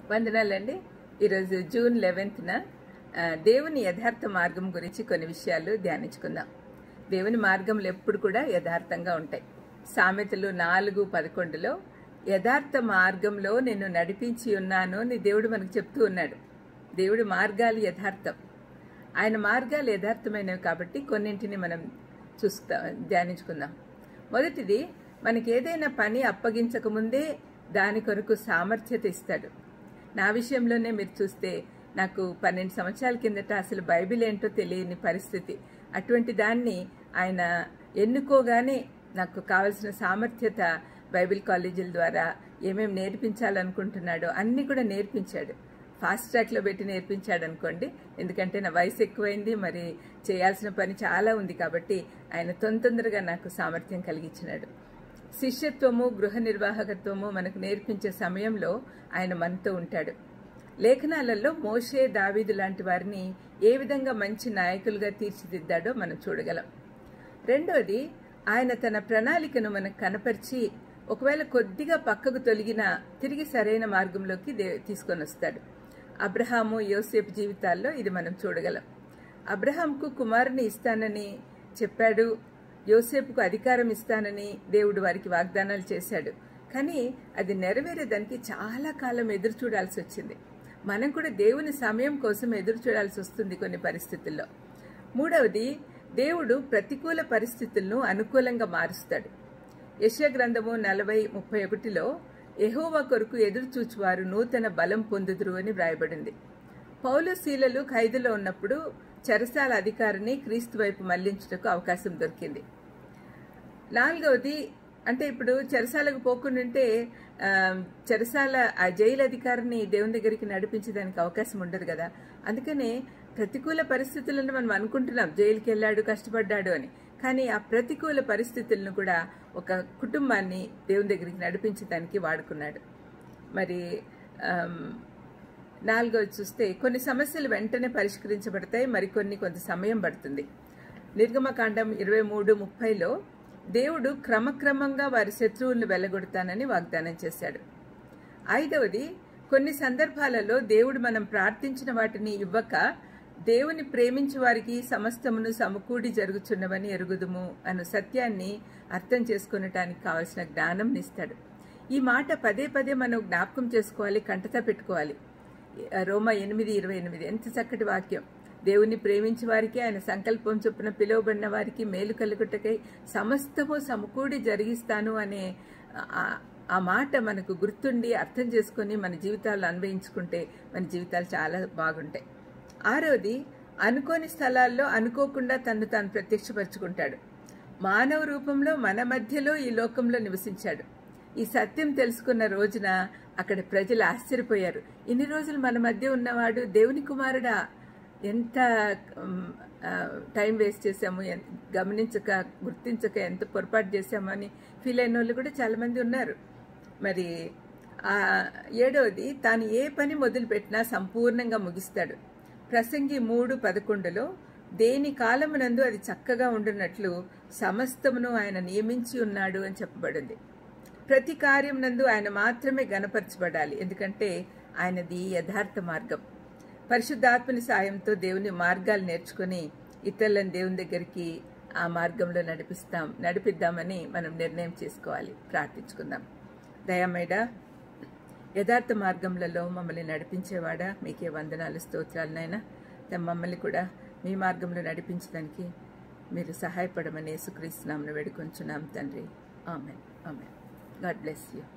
వందనాలండి ఈరోజు జూన్ లెవెన్త్న దేవుని యథార్థ మార్గం గురించి కొన్ని విషయాలు ధ్యానించుకుందాం దేవుని మార్గంలో ఎప్పుడు కూడా యథార్థంగా ఉంటాయి సామెతలు నాలుగు పదకొండులో యథార్థ మార్గంలో నిన్ను నడిపించి ఉన్నాను అని దేవుడు మనకు చెప్తూ ఉన్నాడు దేవుడి మార్గాలు యథార్థం ఆయన మార్గాలు యథార్థమైనవి కాబట్టి కొన్నింటిని మనం చూస్తా ధ్యానించుకుందాం మొదటిది మనకి ఏదైనా పని అప్పగించక ముందే దాని కొరకు సామర్థ్యత ఇస్తాడు నా విషయంలోనే మీరు చూస్తే నాకు పన్నెండు సంవత్సరాల కిందట అసలు బైబిల్ ఏంటో తెలియని పరిస్థితి అటువంటి దాన్ని ఆయన ఎన్నుకోగానే నాకు కావలసిన సామర్థ్యత బైబిల్ కాలేజీల ద్వారా ఏమేమి నేర్పించాలనుకుంటున్నాడో అన్నీ కూడా నేర్పించాడు ఫాస్ట్ ట్రాక్లో పెట్టి నేర్పించాడు అనుకోండి ఎందుకంటే నా వయసు ఎక్కువైంది మరి చేయాల్సిన పని చాలా ఉంది కాబట్టి ఆయన తొందరగా నాకు సామర్థ్యం కలిగించినాడు శిష్యత్వము గృహ నిర్వాహకత్వము మనకు నేర్పించే సమయంలో ఆయన మనతో ఉంటాడు లేఖనాలలో మోషే దావీదు లాంటి వారిని ఏ విధంగా మంచి నాయకులుగా తీర్చిదిద్దాడో మనం చూడగలం రెండోది ఆయన తన ప్రణాళికను మనకు కనపరిచి ఒకవేళ కొద్దిగా పక్కకు తొలగినా తిరిగి సరైన మార్గంలోకి తీసుకొని వస్తాడు అబ్రహాము యోసేపు జీవితాల్లో ఇది మనం చూడగలం అబ్రహాంకు కుమారుని ఇస్తానని చెప్పాడు యోసేపుకు అధికారం ఇస్తానని దేవుడు వారికి వాగ్దానాలు చేశాడు కానీ అది నెరవేరేదానికి చాలా కాలం ఎదురు చూడాల్సి వచ్చింది మనం కూడా దేవుని సమయం కోసం ఎదురు చూడాల్సి వస్తుంది కొన్ని పరిస్థితుల్లో మూడవది దేవుడు ప్రతికూల పరిస్థితులను అనుకూలంగా మారుస్తాడు యశ గ్రంథము నలభై ముప్పై ఒకటిలో ఎహోవా కొరకు ఎదురు చూచువారు నూతన బలం పొందుదురు అని వ్రాయబడింది పౌలు శీలలు ఖైదులో ఉన్నప్పుడు చెరసాల అధికారిని క్రీస్తు వైపు మళ్లించుటకు అవకాశం దొరికింది నాలుగవది అంటే ఇప్పుడు చెరసాలకు పోకుండాంటే చెరసాల ఆ జైలు అధికారిని దేవుని దగ్గరికి నడిపించడానికి అవకాశం ఉండదు కదా అందుకనే ప్రతికూల పరిస్థితులను మనం అనుకుంటున్నాం జైలుకి వెళ్ళాడు కష్టపడ్డాడు అని కానీ ఆ ప్రతికూల పరిస్థితులను కూడా ఒక కుటుంబాన్ని దేవుని దగ్గరికి నడిపించడానికి వాడుకున్నాడు మరి నాలుగవది చూస్తే కొన్ని సమస్యలు వెంటనే పరిష్కరించబడతాయి మరికొన్ని కొంత సమయం పడుతుంది నిర్గమకాండం ఇరవై మూడు ముప్పైలో దేవుడు క్రమక్రమంగా వారి శత్రువులను వెలగొడతానని వాగ్దానం చేశాడు ఐదవది కొన్ని సందర్భాలలో దేవుడు మనం ప్రార్థించిన వాటిని ఇవ్వక దేవుని ప్రేమించే వారికి సమస్తమును సమకూడి జరుగుచున్నవని ఎరుగుదుము అను సత్యాన్ని అర్థం చేసుకునటానికి కావలసిన జ్ఞానం ఇస్తాడు ఈ మాట పదే పదే మనం జ్ఞాపకం చేసుకోవాలి కంటతా పెట్టుకోవాలి రోమ ఎనిమిది ఇరవై ఎనిమిది ఎంత చక్కటి వాక్యం దేవుని ప్రేమించే వారికి ఆయన సంకల్పం చొప్పున పిలువబడిన వారికి మేలు కలుగుటకై సమస్తము సమకూడి జరిగిస్తాను అనే ఆ మాట మనకు గుర్తుండి అర్థం చేసుకుని మన జీవితాలు అన్వయించుకుంటే మన జీవితాలు చాలా బాగుంటాయి ఆరోది అనుకోని స్థలాల్లో అనుకోకుండా తను తాను ప్రత్యక్షపరుచుకుంటాడు మానవ రూపంలో మన మధ్యలో ఈ లోకంలో నివసించాడు ఈ సత్యం తెలుసుకున్న రోజున అక్కడ ప్రజలు ఆశ్చర్యపోయారు ఇన్ని రోజులు మన మధ్య ఉన్నవాడు దేవుని కుమారుడా ఎంత టైం వేస్ట్ చేశాము గమనించక గుర్తించక ఎంత పొరపాటు చేశాము అని ఫీల్ అయిన వాళ్ళు కూడా చాలామంది ఉన్నారు మరి ఏడవది తాను ఏ పని మొదలుపెట్టినా సంపూర్ణంగా ముగిస్తాడు ప్రసంగి మూడు పదకొండులో దేని కాలమునందు అది చక్కగా ఉండున్నట్లు సమస్తమును ఆయన నియమించి ఉన్నాడు అని చెప్పబడింది ప్రతి కార్యం నందు ఆయన మాత్రమే గనపరచబడాలి ఎందుకంటే ఆయనది యథార్థ మార్గం పరిశుద్ధాత్మని సాయంతో దేవుని మార్గాలు నేర్చుకుని ఇతరులను దేవుని దగ్గరికి ఆ మార్గంలో నడిపిస్తాం నడిపిద్దామని మనం నిర్ణయం చేసుకోవాలి ప్రార్థించుకుందాం దయామేడ యథార్థ మార్గంలలో మమ్మల్ని నడిపించేవాడా మీకే వందనాలు స్తోత్రాలనైనా మమ్మల్ని కూడా మీ మార్గంలో నడిపించడానికి మీరు సహాయపడమని యేసుక్రీస్తునామను వేడుకొంచున్నాం తండ్రి ఆమె ఆమె గాడ్ బ్లెస్ యూ